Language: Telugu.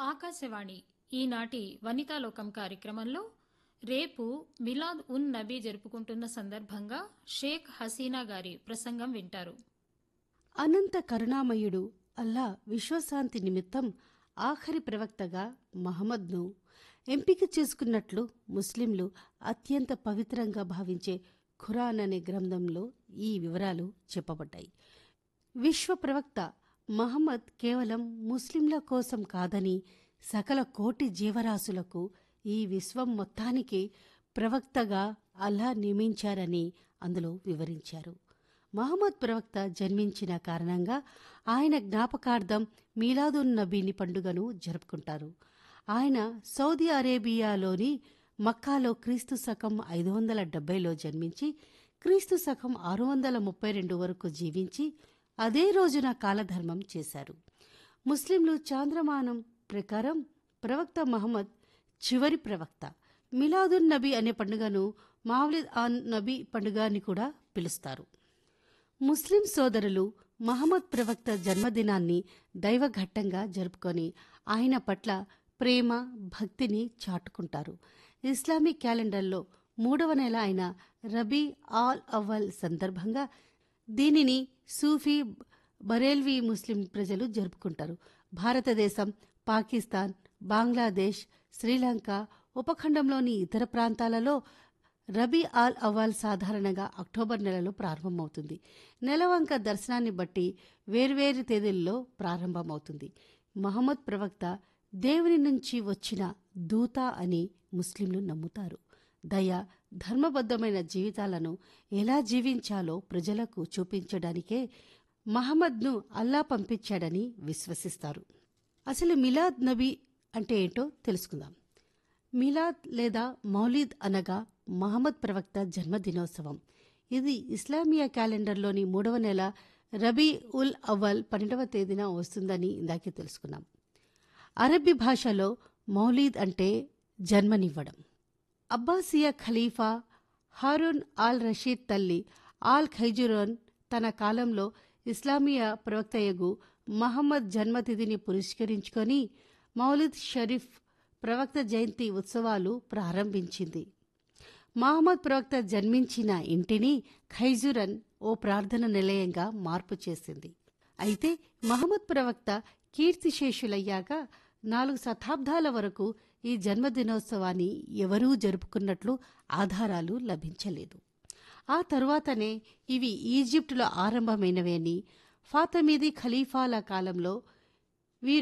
ఆకాశవాణి ఈనాటి వనితాలోకం కార్యక్రమంలో రేపు మిలాద్ ఉన్ నబీ జరుపుకుంటున్న సందర్భంగా షేక్ హసీనా గారి ప్రసంగం వింటారు అనంత కరుణామయుడు అల్లా విశ్వశాంతి నిమిత్తం ఆఖరి ప్రవక్తగా మహమ్మద్ను ఎంపిక చేసుకున్నట్లు ముస్లింలు అత్యంత పవిత్రంగా భావించే ఖురాన్ అనే గ్రంథంలో ఈ వివరాలు చెప్పబడ్డాయి విశ్వ ప్రవక్త మహమ్మద్ కేవలం ముస్లింల కోసం కాదని సకల కోటి జీవరాశులకు ఈ విశ్వం మొత్తానికి ప్రవక్తగా అల్లా నియమించారని అందులో వివరించారు మహమ్మద్ ప్రవక్త జన్మించిన కారణంగా ఆయన జ్ఞాపకార్థం మీలాదున్ నబీని పండుగను జరుపుకుంటారు ఆయన సౌదీ అరేబియాలోని మక్కాలో క్రీస్తు శకం ఐదు వందల డెబ్బైలో జన్మించి క్రీస్తు శకం ఆరు వందల ముప్పై రెండు వరకు జీవించి అదే రోజున కాలధర్మం చేశారు ముస్లింలు చాంద్రమానం ప్రకారం ప్రవక్త మహమ్మద్ చివరి ప్రవక్త మిలాదున్ నబీ అనే పండుగను మావ్లిద్ ఆన్ నబీ పండుగ అని కూడా పిలుస్తారు ముస్లిం సోదరులు మహమ్మద్ ప్రవక్త జన్మదినాన్ని దైవఘట్టంగా జరుపుకొని ఆయన పట్ల ప్రేమ భక్తిని చాటుకుంటారు ఇస్లామిక్ క్యాలెండర్లో మూడవ నెల అయిన రబీ ఆల్ అవ్వల్ సందర్భంగా దీనిని సూఫీ బరేల్వీ ముస్లిం ప్రజలు జరుపుకుంటారు భారతదేశం పాకిస్తాన్ బంగ్లాదేశ్ శ్రీలంక ఉపఖండంలోని ఇతర ప్రాంతాలలో రబీ ఆల్ అవాల్ సాధారణంగా అక్టోబర్ నెలలో ప్రారంభమవుతుంది నెలవంక దర్శనాన్ని బట్టి వేర్వేరు తేదీల్లో ప్రారంభమవుతుంది మహమ్మద్ ప్రవక్త దేవుని నుంచి వచ్చిన దూత అని ముస్లింలు నమ్ముతారు దయ ధర్మబద్ధమైన జీవితాలను ఎలా జీవించాలో ప్రజలకు చూపించడానికే మహమ్మద్ను అల్లా పంపించాడని విశ్వసిస్తారు అసలు మిలాద్ నబీ అంటే ఏంటో తెలుసుకుందాం మిలాద్ లేదా మౌలీద్ అనగా మహమ్మద్ ప్రవక్త జన్మదినోత్సవం ఇది ఇస్లామియా క్యాలెండర్లోని మూడవ నెల రబీ ఉల్ అవ్వల్ పన్నెండవ తేదీన వస్తుందని ఇందాకే తెలుసుకున్నాం అరబ్బీ భాషలో మౌలీద్ అంటే జన్మనివ్వడం అబ్బాసియా ఖలీఫా హారూన్ ఆల్ రషీద్ తల్లి ఆల్ ఖైజురోన్ తన కాలంలో ఇస్లామియా ప్రవక్తయగు మహమ్మద్ జన్మతిథిని పురస్కరించుకొని మౌలిద్ షరీఫ్ ప్రవక్త జయంతి ఉత్సవాలు ప్రారంభించింది మహమ్మద్ ప్రవక్త జన్మించిన ఇంటిని ఖైజురన్ ఓ ప్రార్థన నిలయంగా మార్పు చేసింది అయితే మహమ్మద్ ప్రవక్త కీర్తిశేషులయ్యాక నాలుగు శతాబ్దాల వరకు ఈ జన్మదినోత్సవాన్ని ఎవరూ జరుపుకున్నట్లు ఆధారాలు లభించలేదు ఆ తరువాతనే ఇవి ఈజిప్టులో ఆరంభమైనవని ఫాతమీది ఖలీఫాల కాలంలో